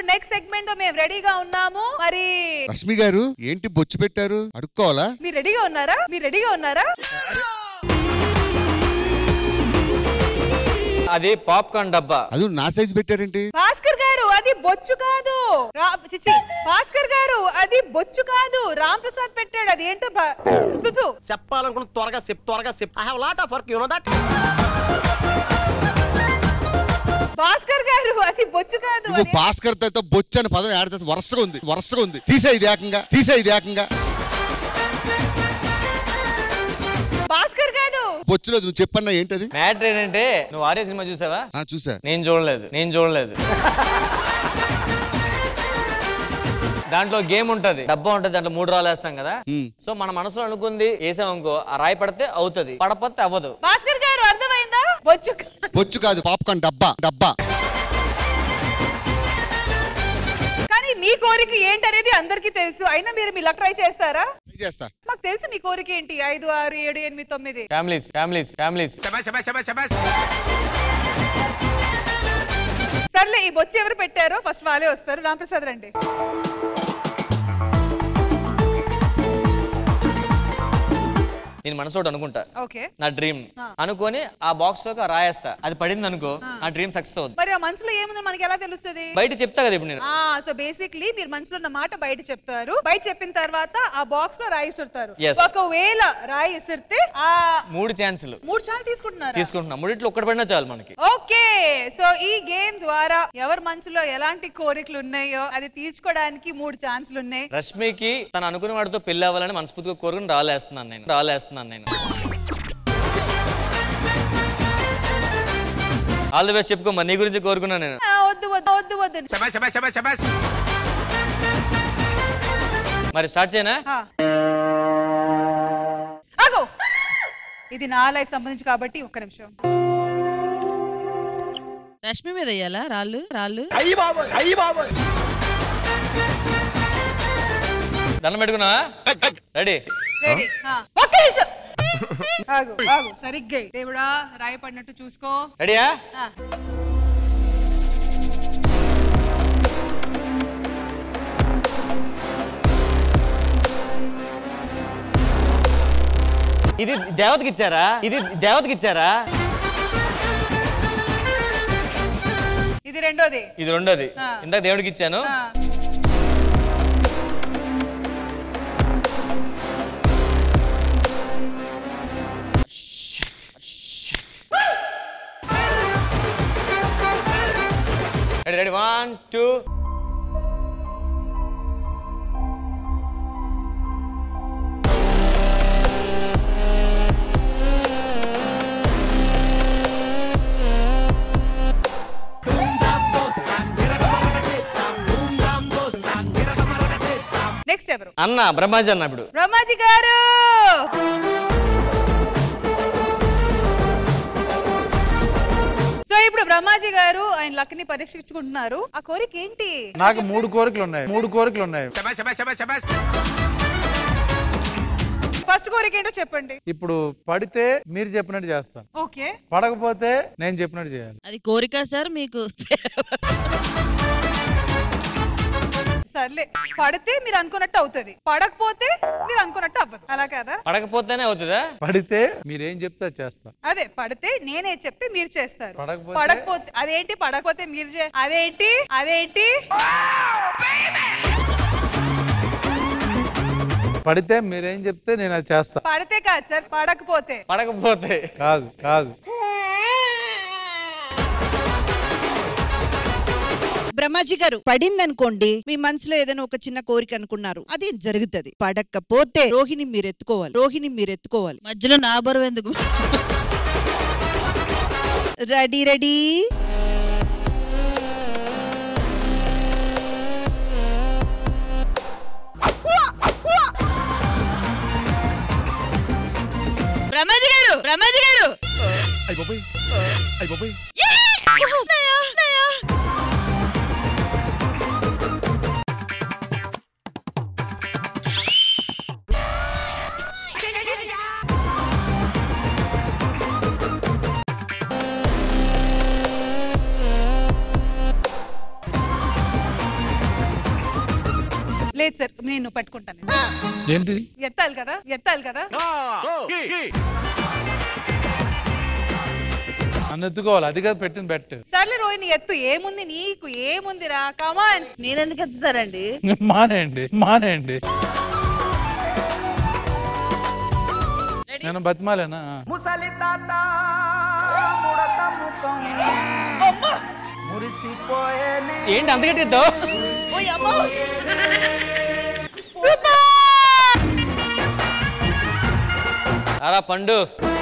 Next segment తో మేము రెడీగా ఉన్నాము మరి రష్మి గారు ఏంటి బొచ్చు పెట్టారు అడుక్కోవాలా మీరు రెడీగా ఉన్నారా మీరు రెడీగా ఉన్నారా అది పాప్కార్న్ డబ్బా అది నా సైజ్ పెట్టారేంటి భాస్కర్ గారు అది బొచ్చు కాదు రా- చిచి భాస్కర్ గారు అది బొచ్చు కాదు రామ్ ప్రసాద్ పెట్టాడు అది ఏంటో భా- పు- పు. చెప్పాలనుకున్న త్వరగా చెప్పు త్వరగా చెప్పు I have lot of work you know that Bhaskar గారు అది బొచ్చు కాదు నువ్వు అది- భాస్కర్ తో బొచ్చు అని పదం యాడ్ చేసి వరస్ట్గా ఉంది వరస్ట్గా ఉంది తీసే ఇది ఏకంగా తీసే ఇది ఏకంగా భాస్కర్ కాదు బొచ్చు లేదు నువ్వు చెప్పన్నా ఏంటది మ్యాటర్ ఏంటంటే నువ్వు ఆర్య సినిమా చూసావా ఆ చూసా నేను చూడలేదు నేను చూడలేదు దాంట్లో గేమ్ ఉంటది డబ్బా ఉంటది దాంట్లో మూడు రాళ్ళు వేస్తాం కదా సో మన మనసులో అనుకుంది వేసాం అనుకో ఆ రాయి పడితే అవుతుంది పడపోతే అవ్వదు భాస్కర్ గారు అర్థమైందా బొచ్చు కాదు. బొచ్చు కాదు పాప్కార్న్ డబ్బా డబ్బా కానీ మీ కోరిక ఏంటనేది అందరికీ తెలుసు అయినా మీరు మీ లక్ ట్రై చేస్తారా ట్రై చేస్తా మాకు తెలుసు మీ కోరిక ఏంటి ఐదు ఆరు ఏడు ఎనిమిది తొమ్మిది ఫ్యామిలీస్ ఫ్యామిలీస్ ఫ్యామిలీస్ సర్లే ఈ బొచ్చు ఎవరు పెట్టారో ఫస్ట్ వాళ్ళే వస్తారు రామప్రసాద్ రండి నేను మనసులో ఒకటి అనుకుంటా ఓకే నా డ్రీమ్ అనుకొని ఆ బాక్స్ లోకి రాయేస్తా అది పడింది అనుకో నా డ్రీమ్ సక్సెస్ అవుతుంది మరి ఆ మనసులో ఏముందో మనకి ఎలా తెలుస్తుంది బయట చెప్తా కదా ఇప్పుడు నేను ఆ సో బేసిక్లీ మీరు మనసులో ఉన్న మాట బయట చెప్తారు బయట చెప్పిన తర్వాత ఆ బాక్స్ లో రాయి ఇసురుతారు Yes. ఒకవేళ రాయి ఇసిరితే ఆ మూడు ఛాన్సులు మూడు చాలు తీసుకుంటున్నారు తీసుకుంటున్నా మూడిట్లో ఒక్కటి పడినా చాలు మనకి ఓకే సో ఈ గేమ్ ద్వారా ఎవరి మనసులో ఎలాంటి కోరికలు ఉన్నాయో అది తీర్చుకోవడానికి మూడు ఛాన్సులు ఉన్నాయి రష్మికి తను అనుకున్న వాడితో పెళ్లి అవ్వాలని మనస్ఫూర్తిగా కోరుకుని రాలేస్తున్నాను నేను రాలేస్తున్నాను నేను ఆల్ ది బెస్ట్ చెప్పుకోమ్మా నీ గురించి కోరుకున్నాను నేను ఆ, వద్దు వద్దు వద్దు వద్దు మరి స్టార్ట్ చేయనా ఆ. ఆగు ఇది నా లైఫ్ సంబంధించి కాబట్టి ఒక్క నిమిషం రష్మి మీద వేయాలా రాళ్ళు రాళ్ళు దండం పెట్టుకున్నా రెడీ రెడీ ఆ, ఒక్క నిమిషం ఆగు ఆగు సరిగ్గా ఎయ్. దేవుడా రాయి పడినట్టు చూసుకో రెడీయా ఆ. ఇది దేవతకి ఇచ్చారా ఇది దేవతకి ఇచ్చారా ఇది రెండోది ఇది రెండోది ఆ. ఇందాక దేవుడికి ఇచ్చాను ఆ. Ready ready one two next ఎవరు అన్న బ్రహ్మాజీ అన్న ఇప్పుడు బ్రహ్మాజీ గారు సో ఇప్పుడు బ్రహ్మాజీ గారు ఆయన లక్ని పరీక్షించుకుంటున్నారు ఆ కోరిక ఏంటి నాకు మూడు కోరికలు ఉన్నాయి మూడు కోరికలు ఉన్నాయి ఫస్ట్ కోరిక ఏంటో చెప్పండి ఇప్పుడు పడితే మీరు చెప్పినట్టు చేస్తాను ఓకే పడకపోతే నేను చెప్పినట్టు చేయాలి అది కోరిక సార్ మీకు సర్లే పడితే మీరు అనుకున్నట్టు అవుతుంది పడకపోతే మీరు అనుకున్నట్టు అవ్వదు అలా కదా పడకపోతేనే అవుతుందా పడితే మీరేం చెప్తే అది చేస్తాను అదే పడితే నేనే చెప్తే మీరు చేస్తారు పడకపోతే? పడకపోతే అదేంటి పడకపోతే మీరు చే అదేంటి అదేంటి పడితే మీరేం చెప్తే నేను అది చేస్తా పడితే కాదు సార్ పడకపోతే పడకపోతే కాదు కాదు బ్రహ్మాజీ గారు పడింది అనుకోండి మీ మనసులో ఏదైనా ఒక చిన్న కోరిక అనుకున్నారు అది జరుగుతుంది పడకపోతే రోహిణి మీరు ఎత్తుకోవాలి రోహిణి మీరు ఎత్తుకోవాలి మధ్యలో నా బరువు ఎందుకు రెడీ రెడీ బ్రహ్మాజీ గారు బ్రహ్మాజీ గారు లేదు సార్ నేను పట్టుకుంటాను ఏంటిది ఎత్తాలి కదా ఎత్తాలి కదా నన్ను ఎత్తుకోవాలి అది కదా పెట్టిన బెట్ సర్లే రోహిణి ఎత్తు ఏముంది నీకు ఏముందిరా కమాన్ నేనెందుకు ఎత్తుతారండి మానేయండి మానేయండి నేను బతిమాలేనా ముసలి తాత ముడత ముఖం మురిసిపోయేనే ఏంటి అంత గట్టిద్దావు అరా పండు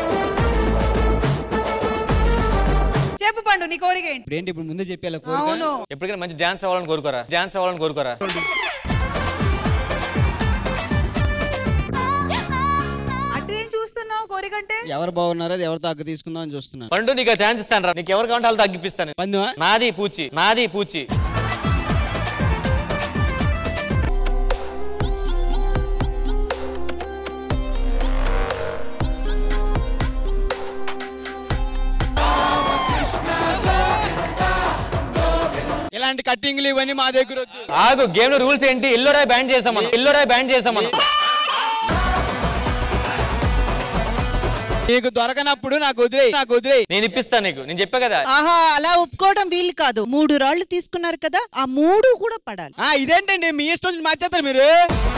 చెప్పు పండు నీ కోరిక ఏంటి ఇప్పుడు ఏంటి ఇప్పుడు ముందే చెప్పేలా అవును ఎప్పటికైనా మంచి డాన్స్ అవ్వాలని కోరుకోరా డాన్స్ అవ్వాలని కోరుకోరా అటు ఏం చూస్తున్నావు కోరిక అంటే ఎవరు బాగున్నారో అది ఎవరితో అగ్గు తీసుకుందాం అని చూస్తున్నా పండు నీకు ఛాన్స్ ఇస్తాను రా నీకు ఎవరు కావాలంటే వాళ్ళు తగ్గిపిస్తాను పందువా నాది పూచి నాది పూచి ఇలాంటి కట్టింగ్లు ఇవన్నీ మా దగ్గర వద్దు ఆగు గేమ్ లో రూల్స్ ఏంటి ఎల్లోరా బ్యాన్ చేసాం మనం ఎల్లోరా బ్యాన్ చేసాం మనం నీకు దొరకనప్పుడు నాకు వదిలే నాకు వదిలే నేను ఇప్పిస్తాను నీకు నేను చెప్పా కదా ఆహా అలా ఒప్పుకోవడం వీలు కాదు మూడు రాళ్ళు తీసుకున్నారు కదా ఆ మూడు కూడా పడాలి ఆ ఇదేంటండి మీ ఇష్టం వచ్చి మార్చేస్తారు మీరు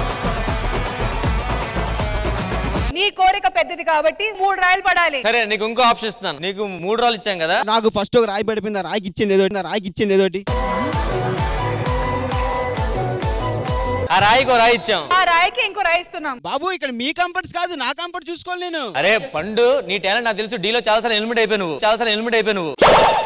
నీ కోరిక పెద్దది కాబట్టి మూడు రాయలు పడాలి సరే నీకు ఇంకో ఆప్షన్ ఇస్తున్నాను నీకు మూడు రోజులు ఇచ్చాం కదా నాకు ఫస్ట్ ఒక రాయి పడిపోయింది ఆ రాయికి ఇచ్చింది ఏదోటి ఆ రాయికి ఇచ్చింది ఏదోటి ఆ రాయికో రాయి ఇచ్చాం ఆ రాయికి ఇంకో రాయి ఇస్తున్నాం బాబు ఇక్కడ మీ కంఫర్ట్స్ కాదు నా కంఫర్ట్ చూసుకోవాలి నేను అరే పండు నీ టాలెంట్ నాకు తెలుసు డీలో చాలా సార్లు ఎలిమిట్ అయిపోయి నువ్వు చాలా సార్లు ఎలిమిట్ అయిపోయి నువ్వు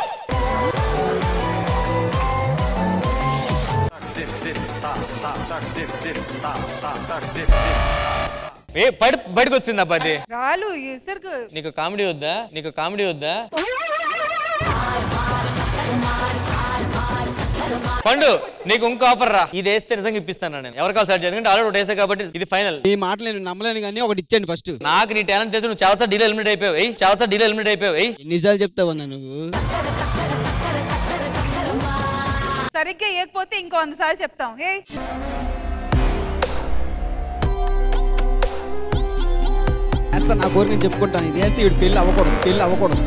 ఏ బయట బయటకు వచ్చింది అబ్బా అది రాలు ఇసరుకు నీకు కామెడీ వద్దా నీకు కామెడీ వద్దా పండు నీకు ఇంకో ఆఫర్ రా ఇది వేస్తే నిజంగా ఇప్పిస్తాను నేను ఎవరు కావాలి సార్ ఎందుకంటే ఆల్రెడీ ఒకటి వేసా కాబట్టి ఇది ఫైనల్ ఈ మాటలు నేను నమ్మలేను కానీ ఒకటి ఇచ్చేయండి ఫస్ట్ నాకు నీ టాలెంట్ తెలుసు నువ్వు చాలా సార్ డీలో ఎలిమిట్ అయిపోయావు ఏయ్ చాలా సార్ డీలో ఎలిమిట్ అయిపోయావు ఏయ్ ఎన్నిసార్లు చెప్తావన్నా నువ్వు సరిగ్గా ఇవ్వకపోతే ఇంకో వంద సార్లు చెప్తాం ఏ వేస్తా నా కోరిక నేను చెప్పుకుంటాను ఇది వేస్తే వీడు పెళ్ళి అవ్వకూడదు పెళ్ళి అవ్వకూడదు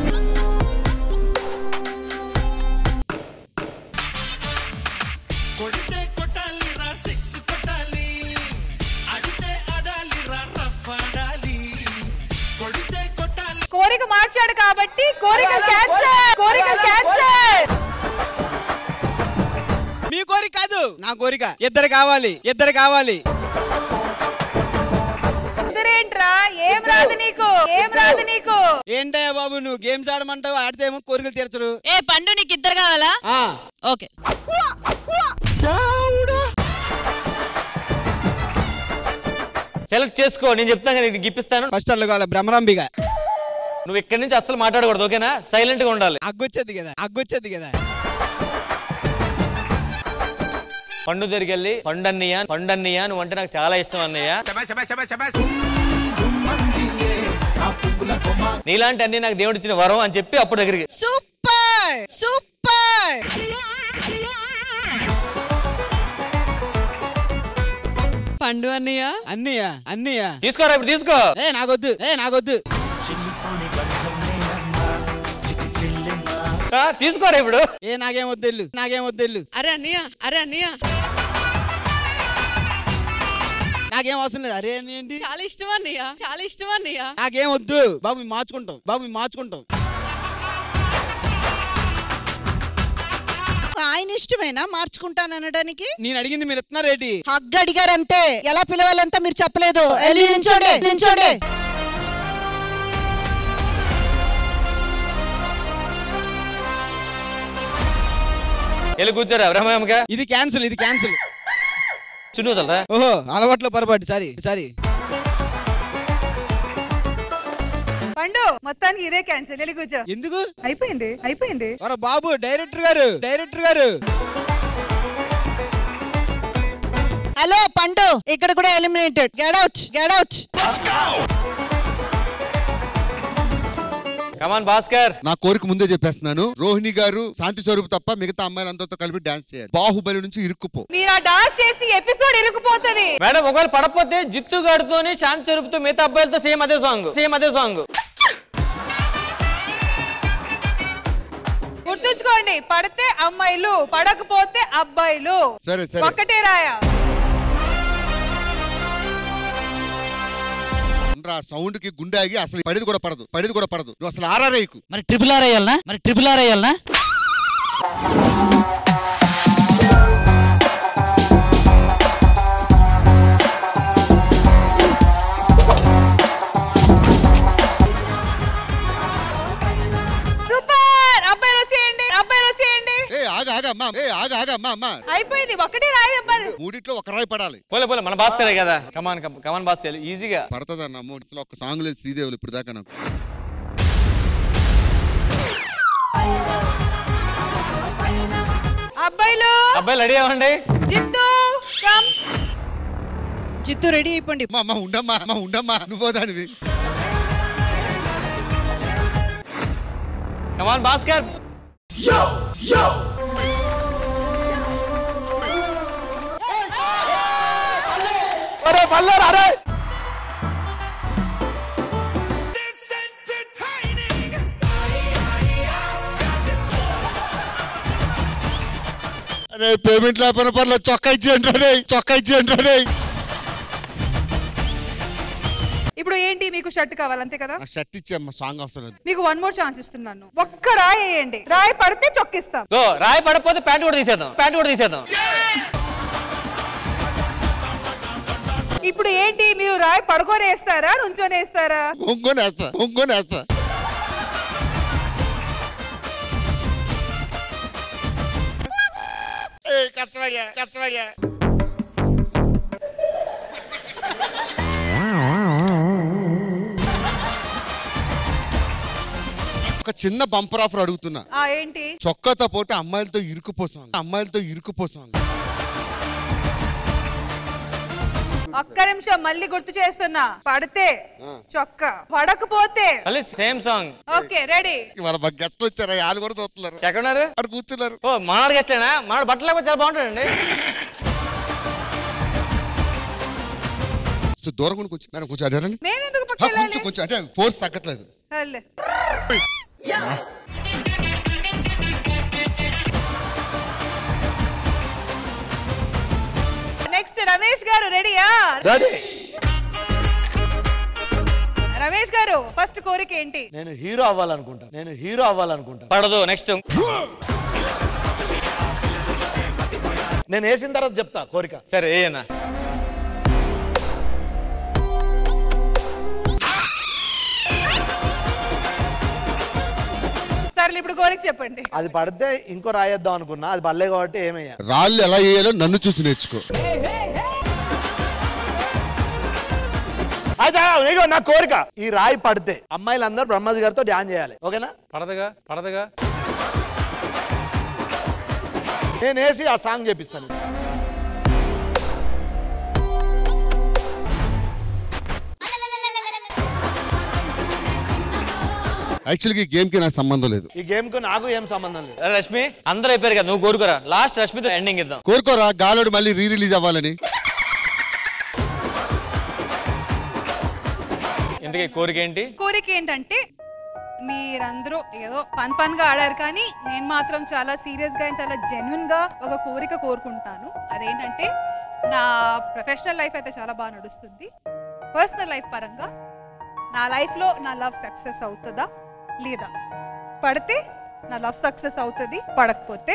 కొడితే కొట్టాలి రా సిక్స్ కొట్టాలి అడితే ఆడాలి రా రఫ్ ఆడాలి కొడితే కొట్టాలి కోరిక మార్చాడు కాబట్టి కోరిక క్యాన్సర్ కోరిక క్యాన్సర్ మీ కోరిక కాదు నా కోరిక ఇద్దరు కావాలి ఇద్దరు కావాలి ఇద్దరేంట్రా ఏం రాదు నీకు ఏం రాదు నీకు ఏంటయ్యా బాబు నువ్వు గేమ్స్ ఆడమంటావు ఆడితే ఏమో కోరికలు తీర్చరు ఏ పండు నీకు ఇద్దరు కావాలా ఆ, ఓకే సెలెక్ట్ చేసుకో నేను చెప్తాను కదా నీకు ఇప్పిస్తాను ఫస్ట్ అల్లు కావాలి భ్రమరాంబిగా నువ్వు ఇక్కడి నుంచి అస్సలు మాట్లాడకూడదు ఓకేనా సైలెంట్ గా ఉండాలి అగ్గొచ్చేది కదా అగ్గొచ్చేది కదా పండు దగ్గరికి వెళ్ళి పండు అన్నయ్య పండు అన్నయ్య నువ్వు అంటే నాకు చాలా ఇష్టం అన్నయ్య నీలాంటి అన్ని నాకు దేవుడు ఇచ్చిన వరం అని చెప్పి అప్పుడు దగ్గరికి సూపర్ సూపర్ పండు అన్నయ్య అన్నయ్య అన్నయ్య తీసుకోరా ఇప్పుడు తీసుకో ఏ నాకొద్దు ఏ నాకొద్దు ఆ, తీసుకోరా ఇప్పుడు ఏ నాకేం వద్దు వెళ్ళు నాకేం వద్దు వెళ్ళు అరే అన్నయ్య అరే అన్నయ్య నాకేం అవసరం లేదు అరే అని ఏంటి చాలా ఇష్టం అన్నయ్య చాలా ఇష్టం అన్నయ్య నాకేం వద్దు బాబు మేము మార్చుకుంటాం బాబు మేము మార్చుకుంటాం ఆయన ఇష్టమేనా మార్చుకుంటాననడానికి నేను అడిగింది మీరు ఇస్తున్నారేటి హగ్ అడిగారంతే ఎలా పిలవాలంతా మీరు చెప్పలేదు వెళ్ళి నించోండి నించోండి వెళ్ళి కూర్చోరా బ్రహ్మమ్మగా ఇది క్యాన్సిల్ ఇది క్యాన్సిల్ చున్ను వదలరా ఓహో అలవాట్లో పొరపాటు సారీ సారీ పండు మొత్తానికి ఇదే క్యాన్సిల్ వెళ్ళి కూర్చో ఎందుకు అయిపోయింది అయిపోయింది వర బాబు డైరెక్టర్ గారు డైరెక్టర్ గారు హలో పండు ఇక్కడ కూడా eliminated get out get out come on Bhaskar నా కోరిక ముందే చెప్పేస్తున్నాను రోహిణి గారు శాంతి స్వరూప్ తప్ప మిగతా అమ్మాయిలందరితో కలిపి డాన్స్ చేయాలి బాహుబలి నుంచి ఇరుక్కుపో మీరు ఆ డాన్స్ చేసి ఎపిసోడ్ ఇరుకుపోతుంది మేడం ఒకవేళ పడకపోతే జిత్తు గారితోని శాంతి చెరుపుతూ మిగతా అబ్బాయిలతో సేమ్ అదే సాంగ్ సేమ్ అదే సాంగ్ గుర్తుంచుకోండి పడితే అమ్మాయిలు పడకపోతే అబ్బాయిలు సరే సరే ఒక్కటే రాయా రా సౌండ్ కి గుండె ఆగి అసలు పడిది కూడా పడదు పడిది కూడా పడదు నువ్వు అసలు ఆరారేయకు మరి ట్రిపుల్ ఆర్ వేయాలనా మరి ట్రిపుల్ ఆర్ వేయాలనా సూపర్ అబ్బాయిలు వచ్చేయండి అబ్బాయిలు వచ్చేయండి ఏ ఆగ ఆగ అమ్మా ఏ ఆగ ఆగ అమ్మా అమ్మా అయిపోయింది ఒకటే రాయి అబ్బాయిలు మూడిట్లో ఒక రాయి పడాలి పోలే పోలే మన భాస్కరే కదా కమాన్ కమాన్ భాస్కర్ ఈజీగా పడతదన్న అమ్మ అసలు ఒక సాంగ్ లేదు శ్రీదేవులు ఇప్పుడు దాకా నాకు అబ్బాయిలు అబ్బాయిలు రెడీ అవ్వండి జిత్తు కమ్ చిత్తు రెడీ అయిపోండి అమ్మా అమ్మా ఉండమ్మా అమ్మా ఉండమ్మా నువ్వో దానివి కమాన్ భాస్కర్ అరే పల్లారు అరే అరే పేమెంట్ లేకపోయినా పర్లేదు చొక్కా ఇచ్చేయండి రే చొక్కా ఇచ్చేయండి రే ఇప్పుడు ఏంటి మీకు షర్ట్ కావాలి అంతే కదా ఆ షర్ట్ ఇచ్చే అమ్మ సాంగ్ అవసరం లేదు మీకు వన్ మోర్ ఛాన్స్ ఇస్తున్నాను ఒక్క రాయి వేయండి రాయి పడితే చొక్కిస్తాం గో రాయి పడకపోతే ప్యాంట్ కూడా తీసేద్దాం ప్యాంట్ కూడా తీసేద్దాం ఇప్పుడు ఏంటి మీరు రాయి పడుకొని వేస్తారా నుంచొని వేస్తారా ఒంగోని వేస్తా ఒంగోని వేస్తా కష్టమయ్యా కష్టమయ్యా ఒక చిన్న బంపర్ ఆఫర్ అడుగుతున్నా ఆ ఏంటి చొక్కాతో పోటీ అమ్మాయిలతో ఇరుకుపోసాం అమ్మాయిలతో ఇరుకుపోసాం ఒక్క నిమిషం మళ్ళీ గుర్తు చేస్తున్నా పడితే చొక్క పడకపోతే మళ్ళీ సేమ్ సాంగ్ ఓకే రెడీ ఇవాళ మా గెస్ట్లు వచ్చారా వాళ్ళు కూడా చూస్తున్నారు ఎక్కడున్నారు అక్కడ కూర్చున్నారు ఓ మనవాడు గెస్టేనా మనవాడు బట్టలు లేకపోతే చాలా బాగుంటాడండి సో దూరం కూడా కూర్చో మేడం కొంచెం అడారండి మేము ఎందుకు ఆ, కొంచెం పట్టుకెళ్ళాలి కొంచెం అంటే ఫోర్స్ తగ్గట్లేదు వెళ్ళే. నెక్స్ట్ రమేష్ గారు రెడీయా రమేష్ గారు ఫస్ట్ కోరిక ఏంటి నేను హీరో అవ్వాలనుకుంటా నేను హీరో అవ్వాలనుకుంటా పడదు నెక్స్ట్ నేను వేసిన తర్వాత చెప్తా కోరిక సరే ఏనా సర్లే ఇప్పుడు కోరిక చెప్పండి అది పడితే ఇంకో రాయేద్దాం అనుకున్నా అది పడలే కాబట్టి ఏమయ్యా రాళ్ళు ఎలా వేయాలో నన్ను చూసి నేర్చుకో అయితే ఇగో నా కోరిక ఈ రాయి పడితే అమ్మాయిలందరూ బ్రహ్మాజీ గారితో ధ్యాన్ చేయాలి ఓకేనా పడదగా పడదగా నేను వేసి ఆ సాంగ్ చేపిస్తాను యాక్చువల్గా ఈ గేమ్ కి నాకు సంబంధం లేదు ఈ గేమ్ కు నాకు ఏం సంబంధం లేదు రష్మి అందరూ అయిపోయారు కదా నువ్వు కోరుకోరా లాస్ట్ రష్మితో ఎండింగ్ ఇద్దాం కోరుకోరా గాలోడు మళ్ళీ రీ రిలీజ్ అవ్వాలని ఇంతకీ కోరిక ఏంటి కోరిక ఏంటంటే మీరందరూ ఏదో ఫన్ ఫన్ గా ఆడారు కానీ నేను మాత్రం చాలా సీరియస్ గా చాలా జెన్యున్ గా ఒక కోరిక కోరుకుంటాను అదేంటంటే నా ప్రొఫెషనల్ లైఫ్ అయితే చాలా బాగా నడుస్తుంది పర్సనల్ లైఫ్ పరంగా నా లైఫ్ లో నా లవ్ సక్సెస్ అవుతుందా లేదా పడితే నా లవ్ సక్సెస్ అవుతుంది పడకపోతే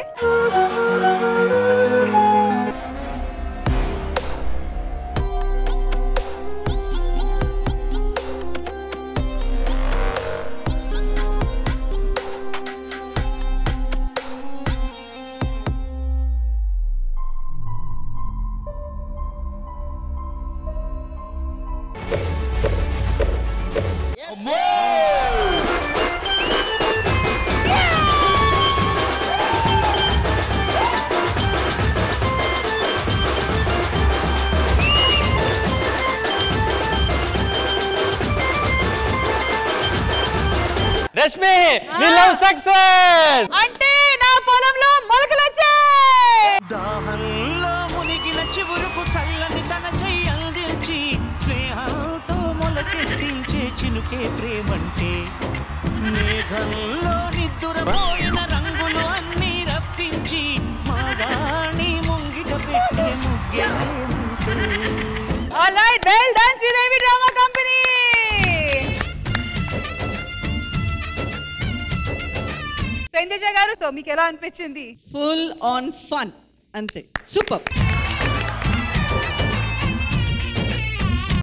వి లవ్ సక్సెస్ అంటే నా పొలంలో మొలకలు వచ్చాయి దాహంలో మునిగిన చివురుకు చల్లని తన చెయ్యి అందించి స్నేహంతో మొలకెత్తించే చినుకే ప్రేమంటే మేఘంలో నిద్దురపోయిన రంగులు అన్నీ రప్పించి మాగాణి ముంగిట పెట్టే ముగ్గే ప్రేమంటే alright well done Sridevi drama company Sandesha గారు సో మీకు ఎలా అనిపించింది ఫుల్ ఆన్ ఫన్ అంతే సూపర్